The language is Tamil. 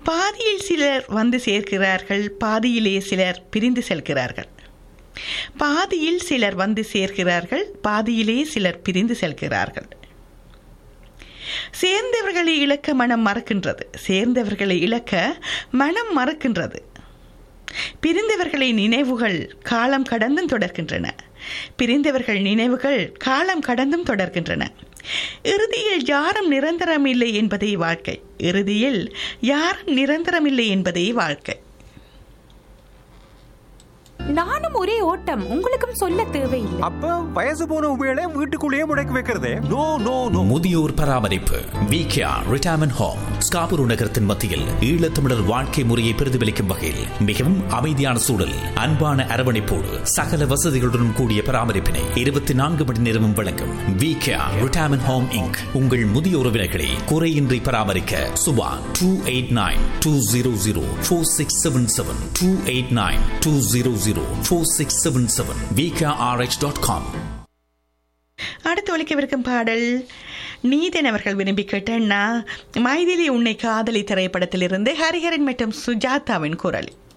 பாதியில் சிலர் வந்து சேர்க்கிறார்கள் பாதியிலே சிலர் பிரிந்து செல்கிறார்கள் பாதியில் சிலர் வந்து சேர்க்கிறார்கள் பாதியிலே சிலர் பிரிந்து செல்கிறார்கள் சேர்ந்தவர்களை இழக்க மனம் மறக்கின்றது சேர்ந்தவர்களை இழக்க மனம் மறக்கின்றது பிரிந்தவர்களை நினைவுகள் காலம் கடந்தும் தொடர்கின்றன பிரிந்தவர்கள் நினைவுகள் காலம் கடந்தும் தொடர்கின்றன இறுதியில் யாரும் நிரந்தரமில்லை என்பதே வாழ்க்கை இறுதியில் யாரும் நிரந்தரமில்லை என்பதே வாழ்க்கை நானும் ஒரே ஓட்டம் உங்களுக்கும் சொல்ல தேவையில்லை அப்ப வயசு போன உபயோக வீட்டுக்குள்ளேயே முடக்கி வைக்கிறதே நோ நோ நோ முதியோர் பராமரிப்பு விகேஆர் ரிட்டையர்மெண்ட் ஹோம் ஸ்காபூர் நகரத்தின் மத்தியில் ஈழத்தமிழர் வாழ்க்கை முறையை பிரதிபலிக்கும் வகையில் மிகவும் அமைதியான சூழல் அன்பான அரவணைப்போடு சகல வசதிகளுடன் கூடிய பராமரிப்பினை இருபத்தி நான்கு மணி நேரமும் வழங்கும் விகேஆர் ரிட்டையர்மெண்ட் ஹோம் இங்க் உங்கள் முதிய உறவினர்களை குறையின்றி பராமரிக்க Subha two eight nine two zero zero four six seven seven two eight nine two zero zero four six seven seven VKRH dot com அடுத்து ஒழிக்கவிருக்கும் பாடல் நீதன் அவர்கள் விரும்பி கேட்டேன்னா மைதிலி உன்னை காதலி திரைப்படத்திலிருந்து ஹரிஹரன் மற்றும் சுஜாதாவின் குரல்